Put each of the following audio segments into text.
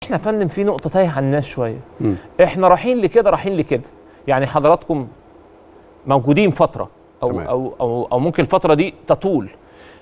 احنا يا فندم في نقطه تايهه عن الناس شويه مم. احنا رايحين لكده رايحين لكده يعني حضراتكم موجودين فتره او تمام. او او, أو ممكن الفتره دي تطول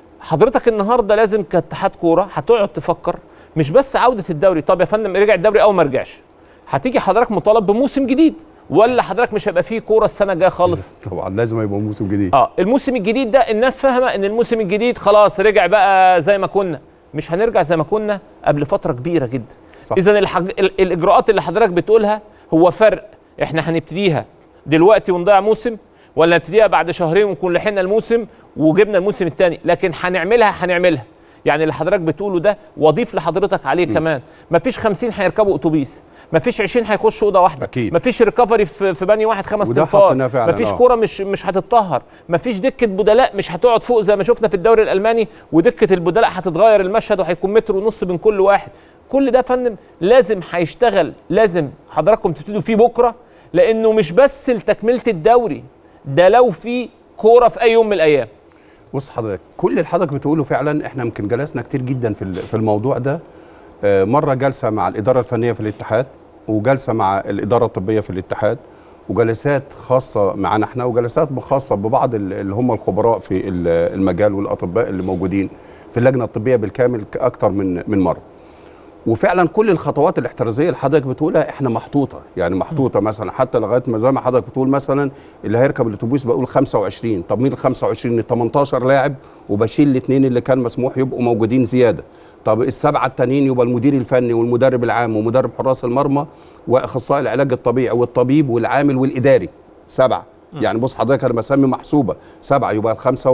حضرتك النهارده لازم كاتحاد كوره هتقعد تفكر مش بس عوده الدوري طب يا فندم رجع الدوري او ما رجعش هتيجي حضرتك مطالب بموسم جديد ولا حضرتك مش هيبقى فيه كوره السنه الجايه خالص طبعا لازم يبقى موسم جديد اه الموسم الجديد ده الناس فاهمه ان الموسم الجديد خلاص رجع بقى زي ما كنا مش هنرجع زي ما كنا قبل فتره كبيره جدا صح. اذا الحج... ال- الاجراءات اللي حضرتك بتقولها هو فرق احنا هنبتديها دلوقتي ونضيع موسم ولا نبتديها بعد شهرين ونكون لحقنا الموسم وجبنا الموسم الثاني لكن هنعملها هنعملها يعني اللي حضرتك بتقوله ده واضيف لحضرتك عليه م. كمان مفيش 50 هيركبوا اتوبيس مفيش 20 هيخشوا اوضه واحده أكيد. مفيش ريكفري في في بني واحد خمس وده تنفار حطيناه فعلاً، مفيش آه. كوره مش مش هتتطهر مفيش دكه بدلاء مش هتقعد فوق زي ما شفنا في الدوري الالماني ودكه البدلاء هتتغير المشهد وهيكون متر ونص بين كل واحد كل ده يا فندم لازم هيشتغل لازم حضراتكم تبتدوا فيه بكره لانه مش بس لتكمله الدوري ده لو في كوره في اي يوم من الايام بص حضرتك كل اللي حضرتك بتقوله فعلا احنا يمكن جلسنا كتير جدا في ال- في الموضوع ده آه، مره جلسه مع الاداره الفنيه في الاتحاد وجلسه مع الاداره الطبيه في الاتحاد وجلسات خاصه معانا احنا وجلسات خاصه ببعض ال- اللي هم الخبراء في ال- المجال والاطباء اللي موجودين في اللجنه الطبيه بالكامل ك- اكتر من من مره وفعلا كل الخطوات الاحترازيه اللي حضرتك بتقولها احنا محطوطه يعني محطوطه مثلا حتى لغايه ما زي ما حضرتك بتقول مثلا اللي هيركب الاتوبيس بقول 25 طب مين ال 25 ال 18 لاعب وبشيل الاثنين اللي كان مسموح يبقوا موجودين زياده طب السبعه التانيين يبقى المدير الفني والمدرب العام ومدرب حراس المرمى واخصائي العلاج الطبيعي والطبيب والعامل والاداري سبعه يعني بص حضرتك انا بسمي محسوبه سبعه يبقى الخمسه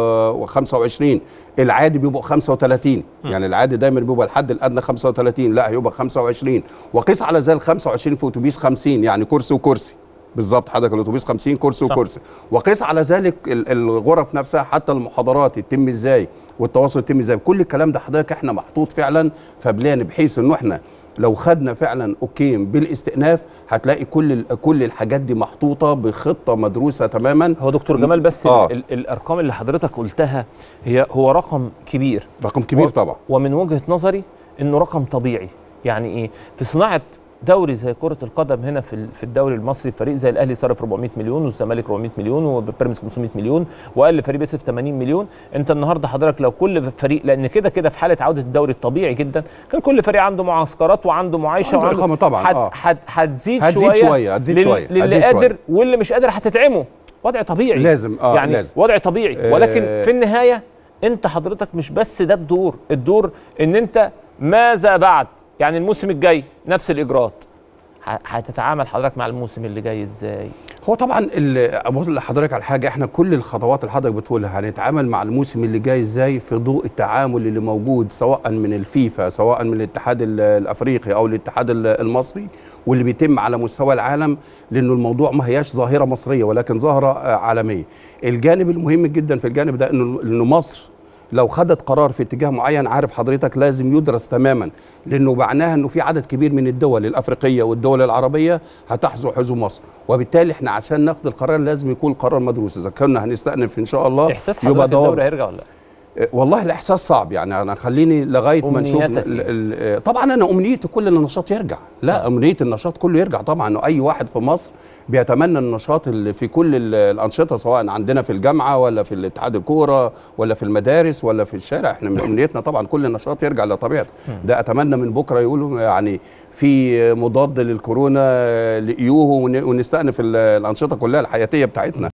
و 25 العادي بيبقوا 35 يعني العادي دايما بيبقى الحد الادنى 35 لا هيبقى 25 وقيس على ذلك 25 في اتوبيس 50 يعني كرسي وكرسي بالظبط حضرتك الاتوبيس 50 كرسي صح. وكرسي وقيس على ذلك ال- الغرف نفسها حتى المحاضرات يتم ازاي والتواصل يتم ازاي كل الكلام ده حضرتك احنا محطوط فعلا في بلان بحيث انه احنا لو خدنا فعلا اوكي بالاستئناف هتلاقي كل ال- كل الحاجات دي محطوطه بخطه مدروسه تماما هو دكتور جمال بس آه. ال ال الارقام اللي حضرتك قلتها هي هو رقم كبير رقم كبير و- طبعا ومن وجهه نظري انه رقم طبيعي يعني ايه في صناعه دوري زي كره القدم هنا في ال- في الدوري المصري فريق زي الاهلي صرف 400 مليون والزمالك 400 مليون وبيراميدز 500 مليون واقل فريق بيصرف 80 مليون انت النهارده حضرتك لو كل فريق لان كده كده في حاله عوده الدوري الطبيعي جدا كان كل فريق عنده معسكرات وعنده معايشه وعنده إقامة طبعاً، حت آه. حت هتزيد, هتزيد شويه شوية، هتزيد لل- شوية، للي هتزيد قادر شوية. واللي مش قادر هتتعمه وضع طبيعي لازم، آه، يعني لازم. وضع طبيعي ولكن آه. في النهايه انت حضرتك مش بس ده الدور الدور ان انت ماذا بعد يعني الموسم الجاي نفس الاجراءات ه- هتتعامل حضرتك مع الموسم اللي جاي ازاي هو طبعا ال- اقول لحضرتك على حاجه احنا كل الخطوات اللي حضرتك بتقولها هنتعامل مع الموسم اللي جاي ازاي في ضوء التعامل اللي موجود سواء من الفيفا سواء من الاتحاد ال- الافريقي او الاتحاد ال- المصري واللي بيتم على مستوى العالم لانه الموضوع ما هياش ظاهره مصريه ولكن ظاهره آه، عالميه الجانب المهم جدا في الجانب ده انه انه مصر لو خدت قرار في اتجاه معين عارف حضرتك لازم يدرس تماما لانه معناها انه في عدد كبير من الدول الافريقيه والدول العربيه هتحذو حذو مصر وبالتالي احنا عشان ناخد القرار لازم يكون قرار مدروس اذا كنا هنستأنف ان شاء الله احساس يبقى حضرتك ضوابط. الدوري هيرجع ولا لا آه، والله الاحساس صعب يعني انا خليني لغايه ما نشوف أمنياتك ال- إيه؟ ال- آه، طبعا انا امنيتي كل النشاط يرجع لا امنيه النشاط كله يرجع طبعا انه اي واحد في مصر بيتمنى النشاط اللي في كل ال- الانشطه سواء عندنا في الجامعه ولا في الاتحاد الكوره ولا في المدارس ولا في الشارع احنا من امنيتنا طبعا كل النشاط يرجع لطبيعته ده اتمنى من بكره يقولوا يعني في مضاد للكورونا لايوه ون- ونستأنف ال- الانشطه كلها الحياتيه بتاعتنا